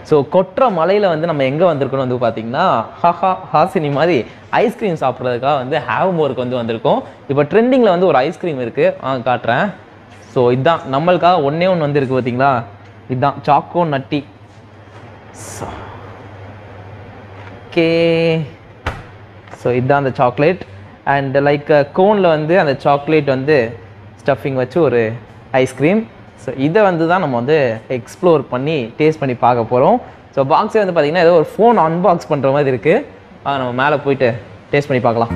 so கொற்ற மலையில் வந்து நம்ம எங்கே வந்திருக்கோம் வந்து பார்த்தீங்கன்னா ஹஹா ஹாசினி மாதிரி ஐஸ்கிரீம் சாப்பிட்றதுக்காக வந்து ஹேவ் மோருக்கு வந்து வந்திருக்கோம் இப்போ ட்ரெண்டிங்கில் வந்து ஒரு ஐஸ்கிரீம் இருக்குது ஆ காட்டுறேன் ஸோ இதுதான் நம்மளுக்காக ஒன்றே ஒன்று வந்திருக்கு பார்த்தீங்களா இதுதான் சாக்கோ நட்டி ஓகே ஸோ இதுதான் அந்த சாக்லேட் அண்ட் லைக் கோனில் வந்து அந்த சாக்லேட் வந்து ஸ்டஃபிங் வச்சு ஒரு ஐஸ்கிரீம் ஸோ இதை வந்து தான் நம்ம வந்து எக்ஸ்ப்ளோர் பண்ணி டேஸ்ட் பண்ணி பார்க்க போகிறோம் ஸோ பாக்ஸே வந்து பார்த்திங்கன்னா ஏதோ ஒரு ஃபோன் அன்பாக்ஸ் பண்ணுற மாதிரி இருக்குது வாங்க நம்ம மேலே போயிட்டு டேஸ்ட் பண்ணி பார்க்கலாம்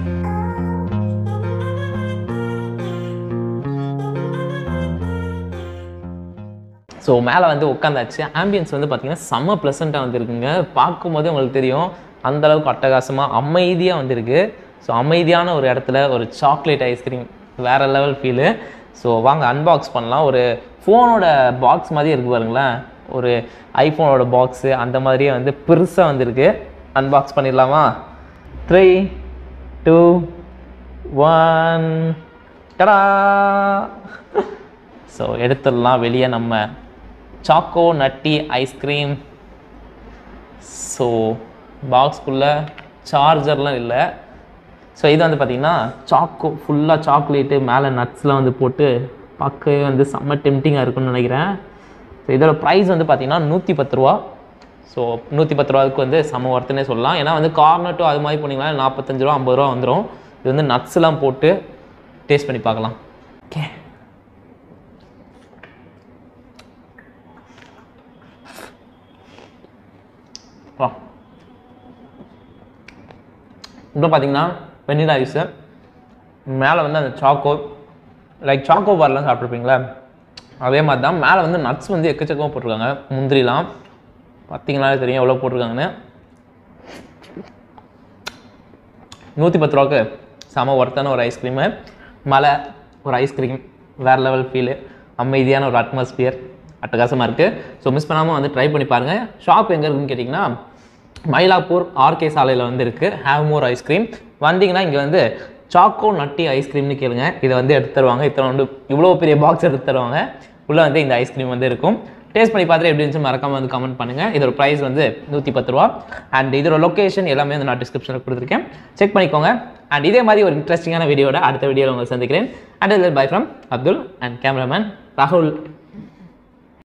ஸோ மேலே வந்து உட்காந்தாச்சு ஆம்பியன்ஸ் வந்து பார்த்தீங்கன்னா செம்ம ப்ளசண்ட்டாக வந்துருக்குங்க பார்க்கும்போதே உங்களுக்கு தெரியும் அந்த அளவுக்கு அட்டகாசமாக அமைதியாக வந்திருக்கு ஸோ அமைதியான ஒரு இடத்துல ஒரு சாக்லேட் ஐஸ்கிரீம் வேறு லெவல் ஃபீலு ஸோ வாங்க அன்பாக்ஸ் பண்ணலாம் ஒரு ஃபோனோட பாக்ஸ் மாதிரி இருக்கு பாருங்களேன் ஒரு ஐஃபோனோட பாக்ஸு அந்த மாதிரியே வந்து பெருசாக வந்திருக்கு அன்பாக்ஸ் பண்ணிடலாமா three two one tada so எடுத்துடலாம் வெளியே நம்ம சாக்கோ நட்டி ஐஸ்கிரீம் ஸோ பாக்ஸ்குள்ளே சார்ஜர்லாம் இல்லை ஸோ இது வந்து பார்த்திங்கன்னா சாக்கோ ஃபுல்லாக சாக்லேட்டு மேலே நட்ஸ்லாம் வந்து போட்டு பார்க்கவே வந்து செம்ம டெம்டிங்காக இருக்கும்னு நினைக்கிறேன் ஸோ இதோட ப்ரைஸ் வந்து பார்த்திங்கன்னா நூற்றி பத்து ரூபா ஸோ நூற்றி பத்து ரூபாய்க்கு வந்து செம்ம ஒர்த்துனே சொல்லலாம் ஏன்னா வந்து கார்னட்டோ அது மாதிரி போனீங்கன்னா நாற்பத்தஞ்சு ரூபா ஐம்பது ரூபா வந்துடும் இது வந்து நட்ஸ்லாம் போட்டு டேஸ்ட் பண்ணி பார்க்கலாம் ஓகே வா இப்போ பார்த்தீங்கன்னா வெண்ணிலா ஐஸு மேலே வந்து அந்த சாக்கோ லைக் சாக்கோ பார்லாம் சாப்பிட்ருப்பீங்களா அதே மாதிரி தான் மேலே வந்து நட்ஸ் வந்து எக்கச்சக்கமாக போட்டிருக்காங்க முந்திரிலாம் பார்த்தீங்கனாலே தெரியும் எவ்வளோ போட்டிருக்காங்கன்னு நூற்றி பத்து ரூபாக்கு செம ஒர்த்தான ஒரு ஐஸ்கிரீமு மலை ஒரு ஐஸ்கிரீம் வேறு லெவல் ஃபீலு அமைதியான ஒரு அட்மாஸ்பியர் அட்டகாசமாக இருக்குது ஸோ மிஸ் பண்ணாமல் வந்து ட்ரை பண்ணி பாருங்கள் ஷாப் எங்கே இருக்குன்னு கேட்டிங்கன்னா மயிலாப்பூர் ஆர்கே சாலையில் வந்து இருக்குது ஹேவ் மோர் ஐஸ்கிரீம் வந்தீங்கன்னா இங்கே வந்து சாக்கோ நட்டி ஐஸ்கிரீம்னு கேளுங்க இதை வந்து எடுத்து தருவாங்க இத்தனை வந்து இவ்வளோ பெரிய பாக்ஸ் எடுத்து தருவாங்க உள்ளே வந்து இந்த ஐஸ்கிரீம் வந்து இருக்கும் டேஸ்ட் பண்ணி பார்த்துட்டு எப்படி இருந்துச்சு மறக்காம வந்து கமெண்ட் பண்ணுங்கள் இதோட ப்ரைஸ் வந்து நூற்றி பத்து ரூபா அண்ட் இதோட லொக்கேஷன் எல்லாமே வந்து நான் டிஸ்கிரிப்ஷனில் கொடுத்துருக்கேன் செக் பண்ணிக்கோங்க அண்ட் இதே மாதிரி ஒரு இன்ட்ரெஸ்டிங்கான வீடியோட அடுத்த வீடியோவில் உங்களை சந்திக்கிறேன் and bye from Abdul and cameraman ராகுல்